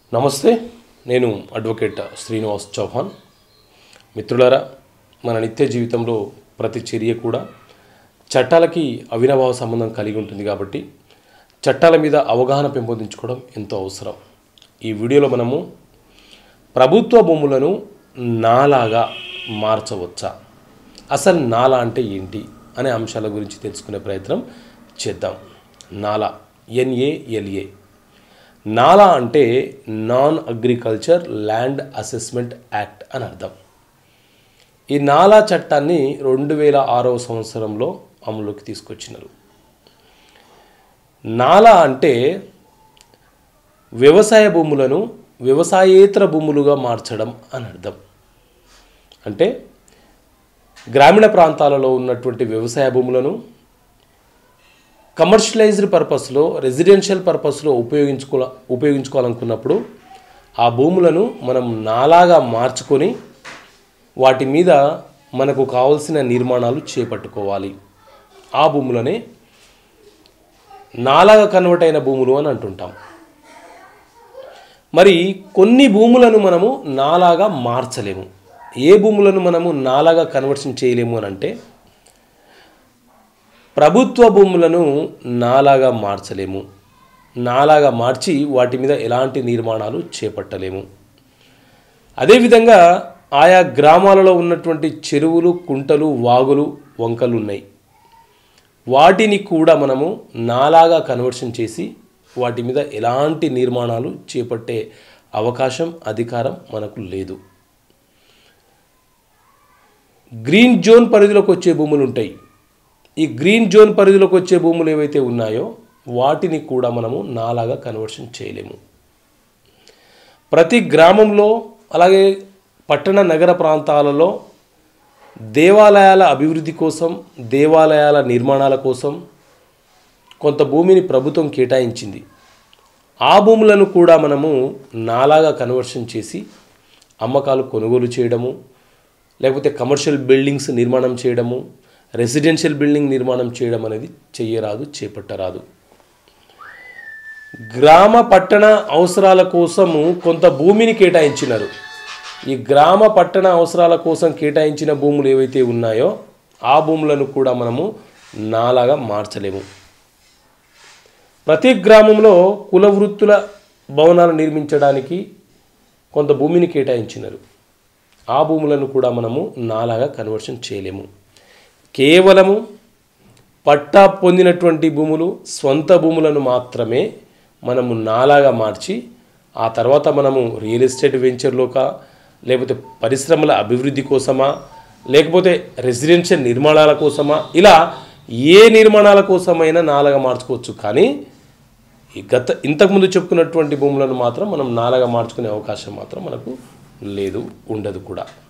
నమస్తే నేను అడ్వకేట్ శ్రీనివాస్ చౌహాన్ మిత్రులారా మన నిత్య జీవితంలో ప్రతి చర్య కూడా చట్టాలకి అవినాభావ సంబంధం కలిగి ఉంటుంది కాబట్టి చట్టాల మీద అవగాహన పెంపొందించుకోవడం ఎంతో అవసరం ఈ వీడియోలో మనము ప్రభుత్వ భూములను నాలాగా మార్చవచ్చా అసలు నాలా అంటే ఏంటి అనే అంశాల గురించి తెలుసుకునే ప్రయత్నం చేద్దాం నాలా ఎన్ఏఎల్ఏ నాలా అంటే non agriculture land assessment act అని అర్థం ఈ నాలా చట్టాన్ని రెండు వేల ఆరవ సంవత్సరంలో అమలులోకి తీసుకొచ్చినారు నాలా అంటే వ్యవసాయ భూములను వ్యవసాయేతర భూములుగా మార్చడం అని అర్థం అంటే గ్రామీణ ప్రాంతాలలో ఉన్నటువంటి వ్యవసాయ భూములను కమర్షియలైజ్డ్ పర్పస్లో రెసిడెన్షియల్ పర్పస్లో ఉపయోగించుకో ఉపయోగించుకోవాలనుకున్నప్పుడు ఆ భూములను మనం నాలాగా మార్చుకొని వాటి మీద మనకు కావలసిన నిర్మాణాలు చేపట్టుకోవాలి ఆ భూములనే నాలాగా కన్వర్ట్ అయిన భూములు అని అంటుంటాం మరి కొన్ని భూములను మనము నాలాగా మార్చలేము ఏ భూములను మనము నాలాగా కన్వర్షన్ చేయలేము అని అంటే ప్రభుత్వ భూములను నాలాగా మార్చలేము నాలాగా మార్చి వాటి మీద ఎలాంటి నిర్మాణాలు చేపట్టలేము అదేవిధంగా ఆయా గ్రామాలలో ఉన్నటువంటి చెరువులు కుంటలు వాగులు వంకలు ఉన్నాయి వాటిని కూడా మనము నాలాగా కన్వర్షన్ చేసి వాటి మీద ఎలాంటి నిర్మాణాలు చేపట్టే అవకాశం అధికారం మనకు లేదు గ్రీన్ జోన్ పరిధిలోకి వచ్చే భూములు ఉంటాయి ఈ గ్రీన్ జోన్ పరిధిలోకి వచ్చే భూములు ఏవైతే ఉన్నాయో వాటిని కూడా మనము నాలాగా కన్వర్షన్ చేయలేము ప్రతి గ్రామంలో అలాగే పట్టణ నగర ప్రాంతాలలో దేవాలయాల అభివృద్ధి కోసం దేవాలయాల నిర్మాణాల కోసం కొంత భూమిని ప్రభుత్వం కేటాయించింది ఆ భూములను కూడా మనము నాలాగా కన్వర్షన్ చేసి అమ్మకాలు కొనుగోలు చేయడము లేకపోతే కమర్షియల్ బిల్డింగ్స్ నిర్మాణం చేయడము రెసిడెన్షియల్ బిల్డింగ్ నిర్మాణం చేయడం అనేది చెయ్యరాదు చేపట్టరాదు గ్రామ పట్టణ అవసరాల కోసము కొంత భూమిని కేటాయించినారు ఈ గ్రామ పట్టణ అవసరాల కోసం కేటాయించిన భూములు ఏవైతే ఉన్నాయో ఆ భూములను కూడా మనము నాలాగా మార్చలేము ప్రతి గ్రామంలో కుల వృత్తుల భవనాలు నిర్మించడానికి కొంత భూమిని కేటాయించినారు ఆ భూములను కూడా మనము నాలాగా కన్వర్షన్ చేయలేము కేవలము పట్టా పొందినటువంటి భూములు స్వంత భూములను మాత్రమే మనము నాలాగా మార్చి ఆ తర్వాత మనము రియల్ ఎస్టేట్ వెంచర్లోకా లేకపోతే పరిశ్రమల అభివృద్ధి కోసమా లేకపోతే రెసిడెన్షియల్ నిర్మాణాల కోసమా ఇలా ఏ నిర్మాణాల కోసమైనా నాలుగా మార్చుకోవచ్చు కానీ ఈ గత ఇంతకుముందు చెప్పుకున్నటువంటి భూములను మాత్రం మనం నాలుగా మార్చుకునే అవకాశం మాత్రం మనకు లేదు ఉండదు కూడా